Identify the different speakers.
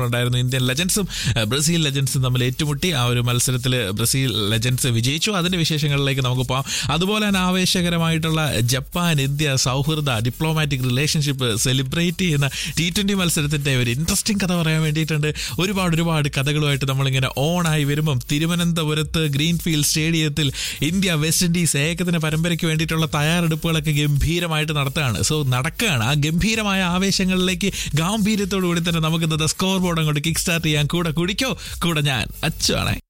Speaker 1: ഉണ്ടായിരുന്നു Indian ലെജൻസും Brazil ലെജൻസും തമ്മിൽ ഏറ്റുമുട്ടി ആ ഒരു മത്സരത്തിൽ ബ്രസീൽ ലെജൻസ് വിജയിച്ചു അതിന്റെ വിശേഷങ്ങളിലേക്ക് നമുക്ക് പോകാം അതുപോലെ തന്നെ ആവേശകരമായിട്ടുള്ള ജപ്പാൻ ഇന്ത്യ സൗഹൃദ ഡിപ്ലോമാറ്റിക് റിലേഷൻഷിപ്പ് സെലിബ്രേറ്റ് ചെയ്യുന്ന ടി ട്വന്റി മത്സരത്തിന്റെ ഒരു ഇൻട്രസ്റ്റിംഗ് കഥ പറയാൻ വേണ്ടിയിട്ടുണ്ട് ഒരുപാട് ഒരുപാട് കഥകളുമായിട്ട് നമ്മളിങ്ങനെ ഓണായി വരുമ്പം തിരുവനന്തപുരത്ത് ഗ്രീൻഫീൽഡ് സ്റ്റേഡിയത്തിൽ ഇന്ത്യ വെസ്റ്റ് ഇൻഡീസ് ഏകദിന പരമ്പരയ്ക്ക് വേണ്ടിയിട്ടുള്ള തയ്യാറെടുപ്പുകളൊക്കെ ഗംഭീരമായിട്ട് നടത്തുകയാണ് സോ നടക്കുകയാണ് ആ ഗംഭീരമായ ആവേശങ്ങളിലേക്ക് ഗാംഭീര്യത്തോടു കൂടി തന്നെ നമുക്ക് ഇന്നത്തെ സ്കോർ ബോർഡ് അങ്ങോട്ട് കിക്ക് സ്റ്റാർട്ട് ചെയ്യാൻ കൂടെ കുടിക്കോ കൂടെ ഞാൻ അച്ചുവാണേ